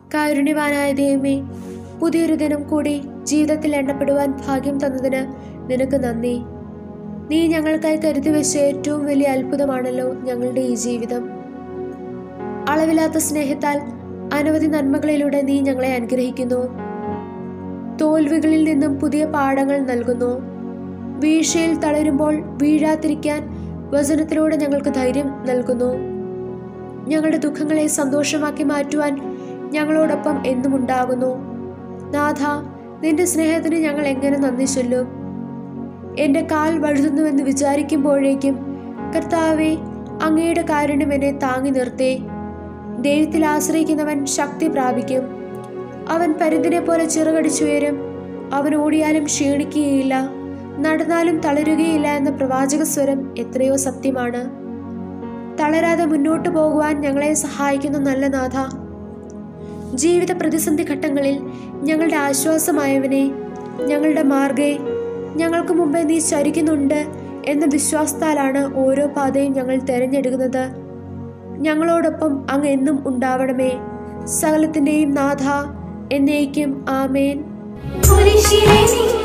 കാരുണ്യവാനായ ദൈവമേ പുതിയൊരു ദിനം കൂടി ജീവിതത്തിൽ എണ്ണപ്പെടുവാൻ ഭാഗ്യം തന്നതിന് നിനക്ക് നന്ദി നീ ഞങ്ങൾക്കായി കരുതി വെച്ച ഏറ്റവും വലിയ അത്ഭുതമാണല്ലോ ഞങ്ങളുടെ ഈ ജീവിതം അളവില്ലാത്ത സ്നേഹത്താൽ അനവധി നന്മകളിലൂടെ നീ ഞങ്ങളെ അനുഗ്രഹിക്കുന്നു തോൽവികളിൽ നിന്നും പുതിയ പാഠങ്ങൾ നൽകുന്നു വീഴ്ചയിൽ തളരുമ്പോൾ വീഴാതിരിക്കാൻ വചനത്തിലൂടെ ഞങ്ങൾക്ക് ധൈര്യം നൽകുന്നു ഞങ്ങളുടെ ദുഃഖങ്ങളെ സന്തോഷമാക്കി മാറ്റുവാൻ ഞങ്ങളോടൊപ്പം എന്നും ഉണ്ടാകുന്നു നാഥ നിന്റെ സ്നേഹത്തിന് ഞങ്ങൾ എങ്ങനെ നന്ദി ചൊല്ലും എൻ്റെ കാൽ വഴുതുന്നുവെന്ന് വിചാരിക്കുമ്പോഴേക്കും കർത്താവെ അങ്ങയുടെ കാരുണ്യം എന്നെ താങ്ങി നിർത്തേ ദൈവത്തിൽ ആശ്രയിക്കുന്നവൻ ശക്തി പ്രാപിക്കും അവൻ പരുന്തിനെ പോലെ ചിറകടിച്ചുയരും അവൻ ഓടിയാലും ക്ഷീണിക്കുകയില്ല നടന്നാലും തളരുകയില്ല എന്ന പ്രവാചക സ്വരം എത്രയോ സത്യമാണ് തളരാതെ മുന്നോട്ട് പോകുവാൻ ഞങ്ങളെ സഹായിക്കുന്ന നല്ല നാഥ ജീവിത പ്രതിസന്ധി ഘട്ടങ്ങളിൽ ഞങ്ങളുടെ ആശ്വാസമായവനെ ഞങ്ങളുടെ മാർഗേ ഞങ്ങൾക്ക് മുമ്പേ നീ ചരിക്കുന്നുണ്ട് എന്ന വിശ്വാസത്താലാണ് ഓരോ പാതയും ഞങ്ങൾ തിരഞ്ഞെടുക്കുന്നത് ഞങ്ങളോടൊപ്പം അങ്ങ് എന്നും ഉണ്ടാവണമേ സകലത്തിൻ്റെയും നാഥ എന്നേക്കും ആമേൻ കുരിശിലെ നിൻ